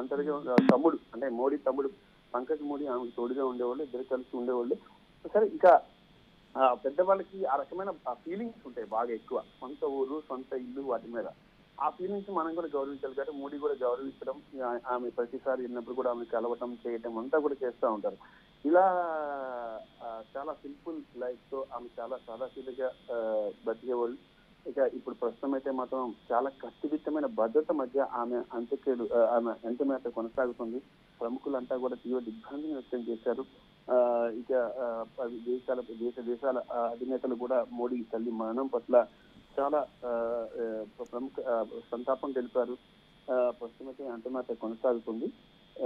ఒంటరిగా ఉన్న తమ్ముడు అంటే మోడీ తమ్ముడు పంకజ్ మోడీ ఆమెకు తోడుగా ఉండేవాళ్ళు ఇద్దరు కలిసి ఉండేవాళ్ళు సరే ఇంకా ఆ పెద్దవాళ్ళకి ఆ రకమైన ఫీలింగ్స్ ఉంటాయి బాగా ఎక్కువ సొంత ఊరు సొంత ఇల్లు వాటి మీద ఆ ఫీలింగ్స్ మనం కూడా గౌరవించాలి కాబట్టి మోడీ కూడా గౌరవించడం ఆ- ఆమె ప్రతిసారి వెళ్ళినప్పుడు కూడా ఆమె కలవటం చేయటం అంతా కూడా చేస్తూ ఉంటారు ఇలా ఆ, చాలా సింపుల్ లైఫ్ తో ఆమె చాలా సాదాసీదగా ఆ, బతికేవాళ్ళు ఇక ఇప్పుడు ప్రస్తుతం అయితే మాత్రం చాలా కట్టుదిట్టమైన భద్రత మధ్య ఆమె అంత్యక్రియలు ఆ, ఆమె అంత్యమేత కొనసాగుతుంది ప్రముఖులంతా కూడా తీవ్ర దిగ్భ్రాంతిని వ్యక్తం చేశారు ఆ, ఇక ఆ, పది దేశాల దేశ దేశాల ఆ, అధినేతలు కూడా మోడీ తల్లి మరణం పట్ల చాలా ఆ, ఆ, ప్రముఖ ఆ, సంతాపం తెలిపారు ఆ, ప్రస్తుతం అయితే అంతిమత కొనసాగుతుంది ఆ,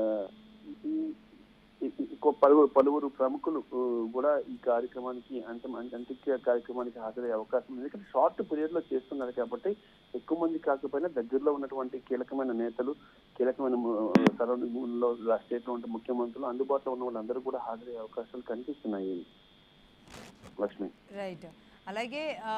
ఈ- ఈ- ఈ- ఇంకో పలువురు పలువురు ప్రముఖులు ఆ, కూడా ఈ కార్యక్రమానికి అంతిమ అంత్యక్రియ కార్యక్రమానికి హాజరయ్యే అవకాశం ఉంది ఎందుకంటే షార్ట్ పీరియడ్ లో చేస్తున్నారు కాబట్టి ఎక్కువ మంది కాకపోయినా దగ్గరలో ఉన్నటువంటి కీలకమైన నేతలు కీలకమైన సరౌండింగ్ లో స్టేట్ లో ఉండే ముఖ్యమంత్రులు అందుబాటులో ఉన్న వాళ్ళందరూ కూడా హాజరయ్యే అవకాశాలు కనిపిస్తున్నాయి లక్ష్మి రైట్ అలాగే ఆ,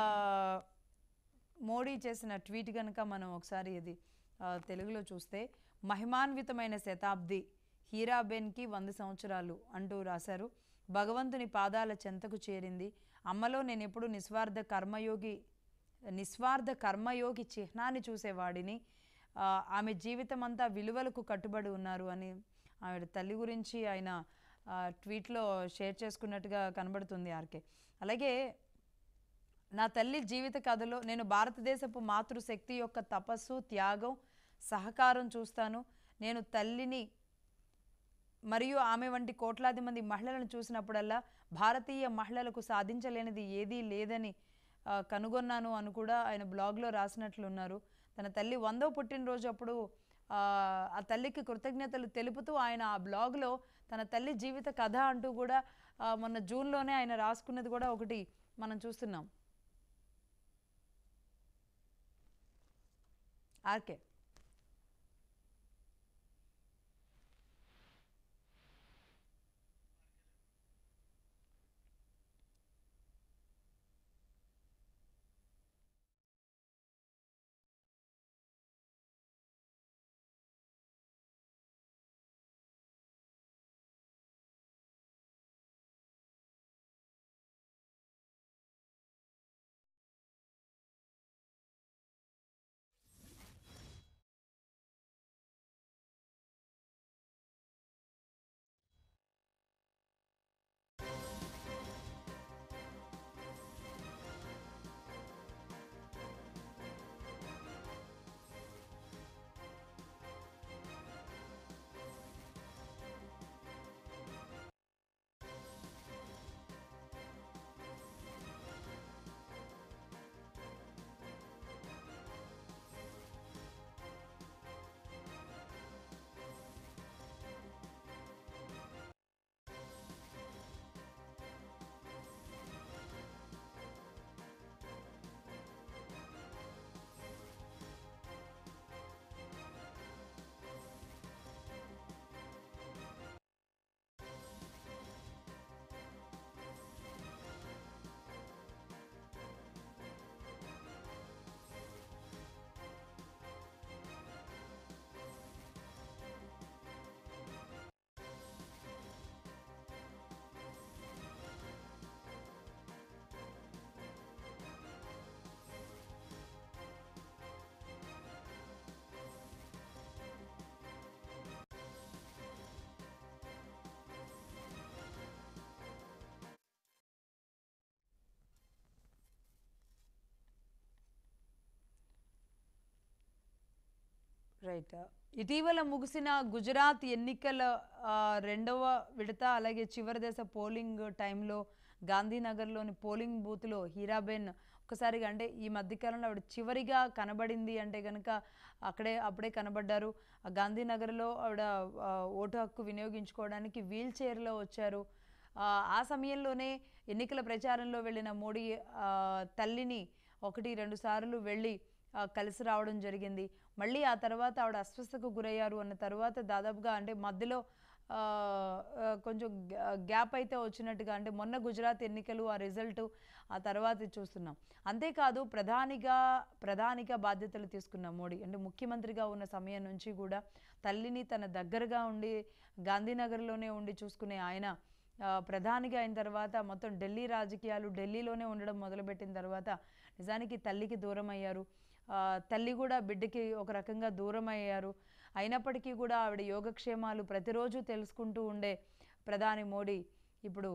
మోడీ చేసిన ట్వీట్ కనుక మనం ఒకసారి ఇది ఆ, తెలుగులో చూస్తే మహిమాన్వితమైన శతాబ్ది హీరాబెన్కి వంద సంవత్సరాలు అంటూ రాశారు భగవంతుని పాదాల చెంతకు చేరింది అమ్మలో నేను ఎప్పుడు నిస్వార్థ కర్మయోగి నిస్వార్థ కర్మయోగి చిహ్నాన్ని చూసేవాడిని ఆ, ఆమె జీవితం అంతా విలువలకు కట్టుబడి ఉన్నారు అని ఆవిడ తల్లి గురించి ఆయన ఆ, ట్వీట్లో షేర్ చేసుకున్నట్టుగా కనబడుతుంది ఆర్కే అలాగే నా తల్లి జీవిత కథలో నేను భారతదేశపు మాతృశక్తి యొక్క తపస్సు త్యాగం సహకారం చూస్తాను నేను తల్లిని మరియు ఆమె వంటి కోట్లాది మంది మహిళలను చూసినప్పుడల్లా భారతీయ మహిళలకు సాధించలేనిది ఏదీ లేదని ఆ, కనుగొన్నాను అని కూడా ఆయన బ్లాగ్లో రాసినట్లున్నారు తన తల్లి వందో పుట్టినరోజు అప్పుడు ఆ, ఆ తల్లికి కృతజ్ఞతలు తెలుపుతూ ఆయన ఆ బ్లాగ్లో తన తల్లి జీవిత కథ అంటూ కూడా ఆ, మొన్న జూన్లోనే ఆయన రాసుకున్నది కూడా ఒకటి మనం చూస్తున్నాం ఆర్కే రైట్ ఇటీవల ముగిసిన గుజరాత్ ఎన్నికల ఆ, రెండవ విడత అలాగే చివరి దశ పోలింగ్ టైంలో గాంధీనగర్లోని పోలింగ్ బూత్లో హీరాబెన్ ఒక్కసారిగా అంటే ఈ మధ్యకాలంలో ఆవిడ చివరిగా కనబడింది అంటే కనుక అక్కడే అప్పుడే కనబడ్డారు ఆ గాంధీనగర్లో ఆవిడ ఆ, ఓటు హక్కు వినియోగించుకోవడానికి వీల్ చైర్లో వచ్చారు ఆ, ఆ సమయంలోనే ఎన్నికల ప్రచారంలో వెళ్ళిన మోడీ ఆ, తల్లిని ఒకటి రెండు సార్లు వెళ్ళి ఆ, కలిసి రావడం జరిగింది మళ్ళీ ఆ తర్వాత ఆవిడ అస్వస్థకు గురయ్యారు అన్న తర్వాత దాదాపుగా అంటే మధ్యలో ఆ, ఆ, కొంచెం గ్యా- గ్యాప్ అయితే వచ్చినట్టుగా అంటే మొన్న గుజరాత్ ఎన్నికలు ఆ రిజల్ట్ ఆ తర్వాత ఇది చూస్తున్నాం అంతేకాదు ప్రధానిగా ప్రధానిగా బాధ్యతలు తీసుకున్న మోడీ అంటే ముఖ్యమంత్రిగా ఉన్న సమయం నుంచి కూడా తల్లిని తన దగ్గరగా ఉండి గాంధీనగర్లోనే ఉండి చూసుకునే ఆయన ఆ, ప్రధానిగా అయిన తర్వాత మొత్తం ఢిల్లీ రాజకీయాలు ఢిల్లీలోనే ఉండడం మొదలుపెట్టిన తర్వాత నిజానికి తల్లికి దూరం అయ్యారు ఆ, తల్లి కూడా బిడ్డకి ఒక రకంగా దూరం అయ్యారు అయినప్పటికీ కూడా ఆవిడ యోగక్షేమాలు ప్రతిరోజు తెలుసుకుంటూ ఉండే ప్రధాని మోడీ ఇప్పుడు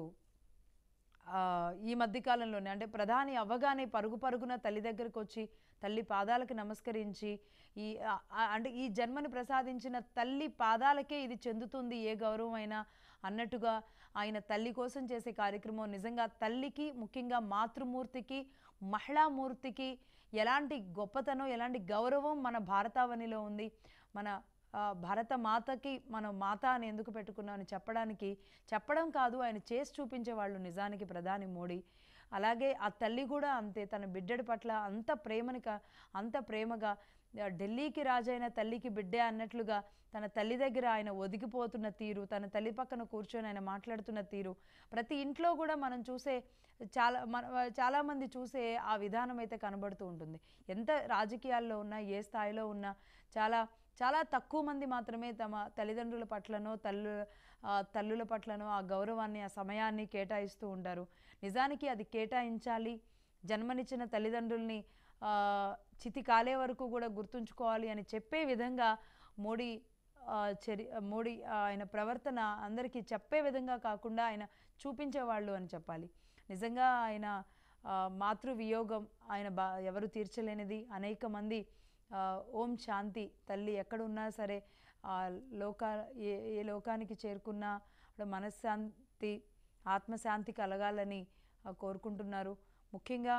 ఆ, ఈ మధ్యకాలంలోనే అంటే ప్రధాని అవ్వగానే పరుగు పరుగున తల్లి దగ్గరకు వచ్చి తల్లి పాదాలకు నమస్కరించి ఈ ఆ, ఆ, అంటే ఈ జన్మని ప్రసాదించిన తల్లి పాదాలకే ఇది చెందుతుంది ఏ గౌరవం అయినా అన్నట్టుగా ఆయన తల్లి కోసం చేసే కార్యక్రమం నిజంగా తల్లికి ముఖ్యంగా మాతృమూర్తికి మహిళామూర్తికి ఎలాంటి గొప్పతనం ఎలాంటి గౌరవం మన భారతావనిలో ఉంది మన ఆ, భారత మాతకి మనం మాత అని ఎందుకు పెట్టుకున్నామని చెప్పడానికి చెప్పడం కాదు ఆయన చేసి చూపించే వాళ్ళు నిజానికి ప్రధాని మోడీ అలాగే ఆ తల్లి కూడా అంతే తన బిడ్డడి పట్ల అంత ప్రేమని క- అంత ప్రేమగా ఆ, ఢిల్లీకి రాజైన తల్లికి బిడ్డే అన్నట్లుగా తన తల్లి దగ్గర ఆయన ఒదిగిపోతున్న తీరు తన తల్లి పక్కన కూర్చొని ఆయన మాట్లాడుతున్న తీరు ప్రతి ఇంట్లో కూడా మనం చూసే చాలా మన చాలామంది చూసే ఆ విధానం అయితే కనబడుతూ ఉంటుంది ఎంత రాజకీయాల్లో ఉన్నా ఏ స్థాయిలో ఉన్నా చాలా చాలా తక్కువ మంది మాత్రమే తమ తల్లిదండ్రుల పట్లనో తల్లు ఆ, తల్లుల పట్లనో ఆ గౌరవాన్ని ఆ సమయాన్ని కేటాయిస్తూ ఉంటారు నిజానికి అది కేటాయించాలి జన్మనిచ్చిన తల్లిదండ్రుల్ని ఆ, చితి కాలే వరకు కూడా గుర్తుంచుకోవాలి అని చెప్పే విధంగా మోడీ ఆ, చరి మోడీ ఆ, ఆయన ప్రవర్తన అందరికీ చెప్పే విధంగా కాకుండా ఆయన చూపించేవాళ్ళు అని చెప్పాలి నిజంగా ఆయన ఆ, మాతృ వియోగం ఆయన బా ఎవరు తీర్చలేనిది అనేక మంది ఆ, ఓం శాంతి తల్లి ఎక్కడున్నా సరే ఆ లోక ఏ ఏ లోకానికి చేరుకున్నా అక్కడ మనశ్శాంతి ఆత్మశాంతి కలగాలని ఆ, కోరుకుంటున్నారు ముఖ్యంగా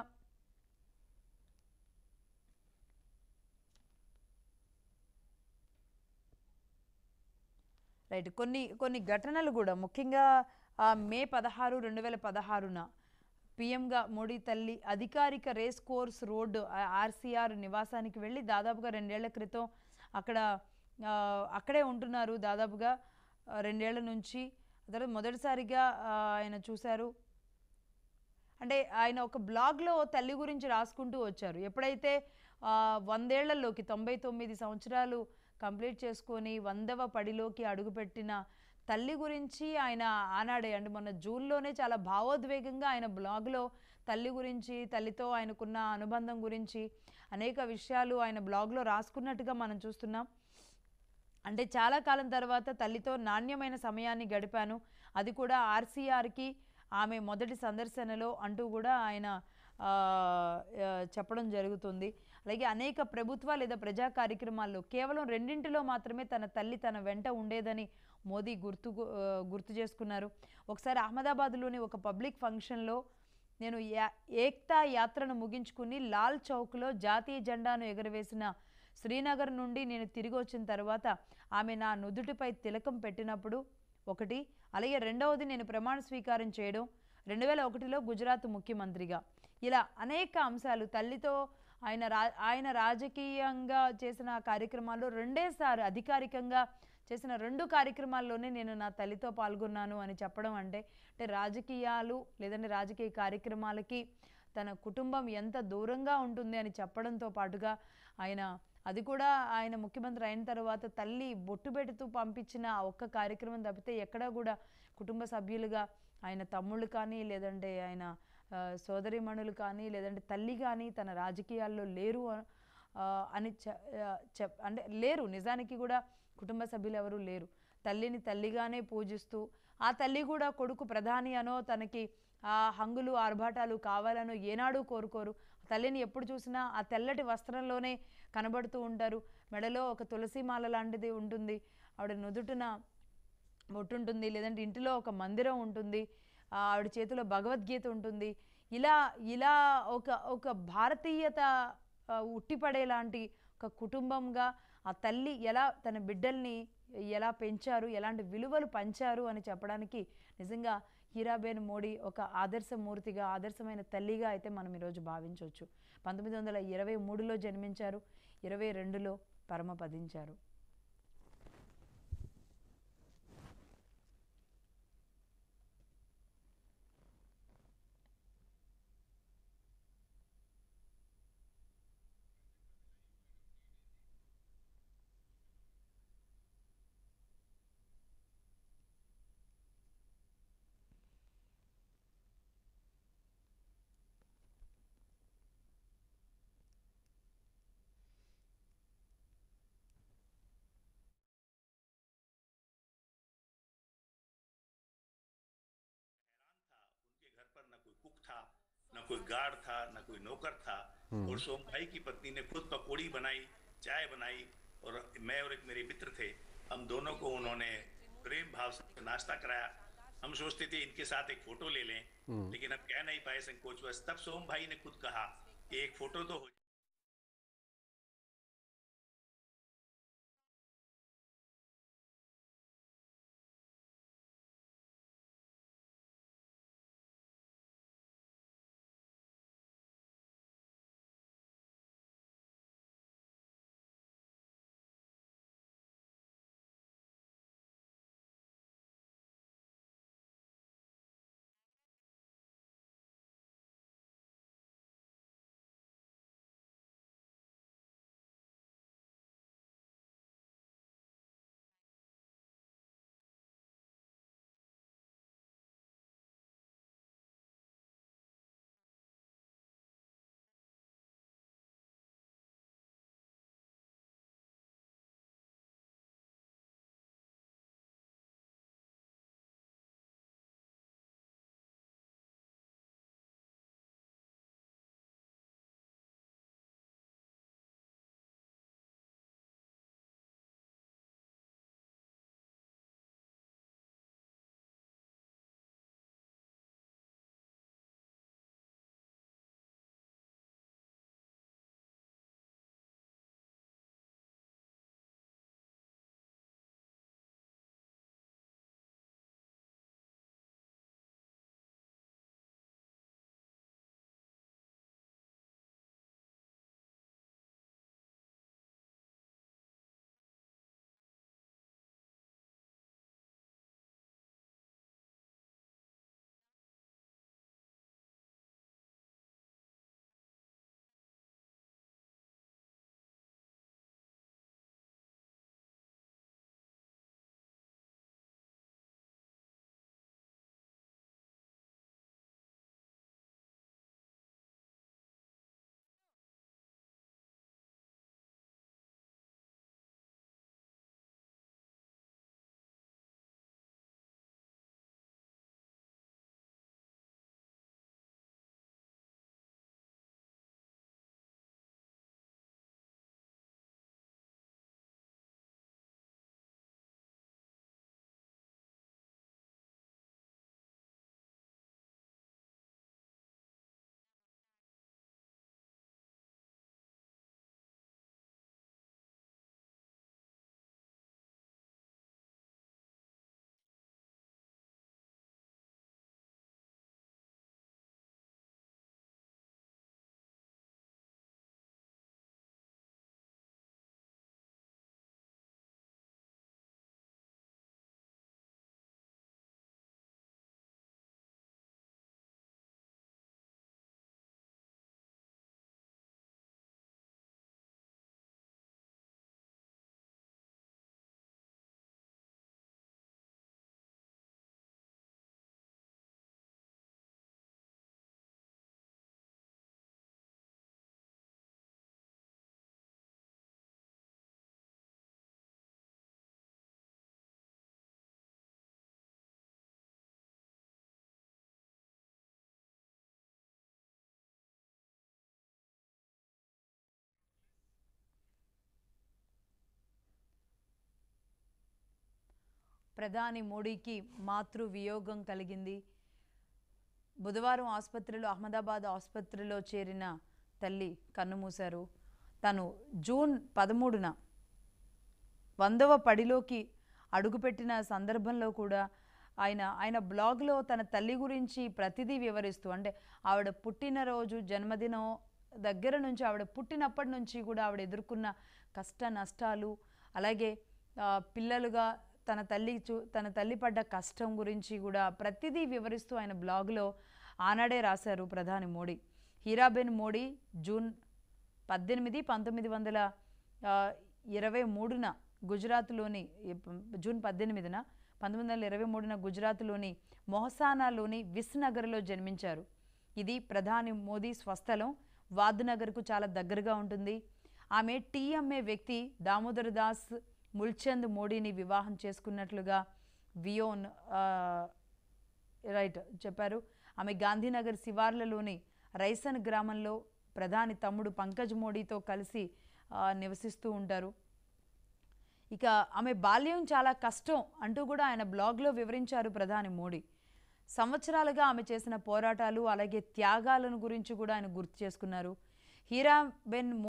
రైట్ కొన్ని కొన్ని ఘటనలు కూడా ముఖ్యంగా ఆ, మే పదహారు రెండు వేల పదహారున పిఎంగా మోడీ తల్లి అధికారిక రేస్ కోర్స్ రోడ్డు ఆర్సీఆర్ నివాసానికి వెళ్ళి దాదాపుగా రెండేళ్ల క్రితం అక్కడ ఆ, అక్కడే ఉంటున్నారు దాదాపుగా ఆ, రెండేళ్ల నుంచి తర్వాత మొదటిసారిగా ఆ, ఆయన చూశారు అంటే ఆయన ఒక బ్లాగ్లో తల్లి గురించి రాసుకుంటూ వచ్చారు ఎప్పుడైతే ఆ, వందేళ్లలోకి తొంభై తొమ్మిది సంవత్సరాలు కంప్లీట్ చేసుకొని వందవ పడిలోకి అడుగుపెట్టిన తల్లి గురించి ఆయన ఆనాడే అంటే మొన్న జూన్లోనే చాలా భావోద్వేగంగా ఆయన బ్లాగ్లో తల్లి గురించి తల్లితో ఆయనకున్న అనుబంధం గురించి అనేక విషయాలు ఆయన బ్లాగ్లో రాసుకున్నట్టుగా మనం చూస్తున్నాం అంటే చాలా కాలం తర్వాత తల్లితో నాణ్యమైన సమయాన్ని గడిపాను అది కూడా ఆర్సీఆర్కి ఆమె మొదటి సందర్శనలో అంటూ కూడా ఆయన ఆ, ఆ, చెప్పడం జరుగుతుంది అలాగే అనేక ప్రభుత్వ లేదా ప్రజా కార్యక్రమాల్లో కేవలం రెండింటిలో మాత్రమే తన తల్లి తన వెంట ఉండేదని మోదీ గుర్తు ఆ, గుర్తు చేసుకున్నారు ఒకసారి అహ్మదాబాద్లోని ఒక పబ్లిక్ ఫంక్షన్లో నేను యా ఏక్తా యాత్రను ముగించుకుని లాల్ చౌక్లో జాతీయ జెండాను ఎగురవేసిన శ్రీనగర్ నుండి నేను తిరిగి వచ్చిన తర్వాత ఆమె నా నుదుటిపై తిలకం పెట్టినప్పుడు ఒకటి అలాగే రెండవది నేను ప్రమాణ స్వీకారం చేయడం రెండు వేల ఒకటిలో గుజరాత్ ముఖ్యమంత్రిగా ఇలా అనేక అంశాలు తల్లితో ఆయన రా ఆయన రాజకీయంగా చేసిన కార్యక్రమాల్లో రెండేసారి అధికారికంగా చేసిన రెండు కార్యక్రమాల్లోనే నేను నా తల్లితో పాల్గొన్నాను అని చెప్పడం అంటే అంటే రాజకీయాలు లేదంటే రాజకీయ కార్యక్రమాలకి తన కుటుంబం ఎంత దూరంగా ఉంటుంది అని చెప్పడంతో పాటుగా ఆయన అది కూడా ఆయన ముఖ్యమంత్రి అయిన తర్వాత తల్లి బొట్టు పెడుతూ పంపించిన ఆ ఒక్క కార్యక్రమం తప్పితే ఎక్కడా కూడా కుటుంబ సభ్యులుగా ఆయన తమ్ముళ్ళు కానీ లేదంటే ఆయన ఆ, సోదరీమణులు కానీ లేదంటే తల్లి కానీ తన రాజకీయాల్లో లేరు అ- ఆ, అని చె- ఆ, చెప్ అంటే లేరు నిజానికి కూడా కుటుంబ సభ్యులు ఎవరు లేరు తల్లిని తల్లిగానే పూజిస్తూ ఆ తల్లి కూడా కొడుకు ప్రధాని అనో తనకి ఆ హంగులు ఆర్భాటాలు కావాలనో ఏనాడు కోరుకోరు తల్లిని ఎప్పుడు చూసినా ఆ తెల్లటి వస్త్రంలోనే కనబడుతూ ఉంటారు మెడలో ఒక తులసి మాల లాంటిది ఉంటుంది ఆవిడ నుదుటిన బొట్టుంటుంది లేదంటే ఇంటిలో ఒక మందిరం ఉంటుంది ఆ, ఆవిడ చేతిలో భగవద్గీత ఉంటుంది ఇలా ఇలా ఒక ఒక భారతీయత ఆ, ఉట్టిపడేలాంటి ఒక కుటుంబంగా ఆ తల్లి ఎలా తన బిడ్డల్ని ఎలా పెంచారు ఎలాంటి విలువలు పంచారు అని చెప్పడానికి నిజంగా హీరాబేన్ మోడీ ఒక ఆదర్శమూర్తిగా ఆదర్శమైన తల్లిగా అయితే మనం ఈరోజు భావించవచ్చు పంతొమ్మిది వందల ఇరవై మూడులో జన్మించారు ఇరవై రెండులో పరమపదించారు कुक था न कोई गार्ड था न कोई नौकर था और सोम भाई की पत्नी ने खुद पकौड़ी बनाई चाय बनाई और मैं और एक मेरे मित्र थे हम दोनों को उन्होंने प्रेम भाव से नाश्ता कराया हम सोचते थे इनके साथ एक फोटो ले लें लेकिन हम कह नहीं पाए संकोचवश तब सोम भाई ने खुद कहा कि एक फोटो तो हो ప్రధాని మోడీకి మాతృ వియోగం కలిగింది బుధవారం ఆసుపత్రిలో అహ్మదాబాద్ ఆసుపత్రిలో చేరిన తల్లి కన్నుమూశారు తను జూన్ పదమూడున వందవ పడిలోకి అడుగుపెట్టిన సందర్భంలో కూడా ఆయన ఆయన బ్లాగ్లో తన తల్లి గురించి ప్రతిదీ వివరిస్తూ అంటే ఆవిడ పుట్టినరోజు జన్మదినం దగ్గర నుంచి ఆవిడ పుట్టినప్పటి నుంచి కూడా ఆవిడ ఎదుర్కొన్న కష్ట నష్టాలు అలాగే ఆ, పిల్లలుగా తన తల్లి చూ తన తల్లి పడ్డ కష్టం గురించి కూడా ప్రతిదీ వివరిస్తూ ఆయన బ్లాగ్లో ఆనాడే రాశారు ప్రధాని మోడీ హీరాబెన్ మోడీ జూన్ పద్దెనిమిది పంతొమ్మిది వందల ఆ, ఇరవై మూడున గుజరాత్లోని ఇప్- జూన్ పద్దెనిమిదిన పంతొమ్మిది వందల ఇరవై మూడున గుజరాత్లోని మొహసానాలోని విస్నగర్లో జన్మించారు ఇది ప్రధాని మోదీ స్వస్థలం వాద్నగర్కు చాలా దగ్గరగా ఉంటుంది ఆమె టీఎంఏ వ్యక్తి దామోదర్ దాస్ ముల్చంద్ మోడీని వివాహం చేసుకున్నట్లుగా వియోన్ ఆ, రైట్ చెప్పారు ఆమె గాంధీనగర్ శివార్లలోని రైసన్ గ్రామంలో ప్రధాని తమ్ముడు పంకజ్ మోడీతో కలిసి ఆ, నివసిస్తూ ఉంటారు ఇక ఆమె బాల్యం చాలా కష్టం అంటూ కూడా ఆయన బ్లాగ్లో వివరించారు ప్రధాని మోడీ సంవత్సరాలుగా ఆమె చేసిన పోరాటాలు అలాగే త్యాగాలను గురించి కూడా ఆయన గుర్తు చేసుకున్నారు హీరాబెన్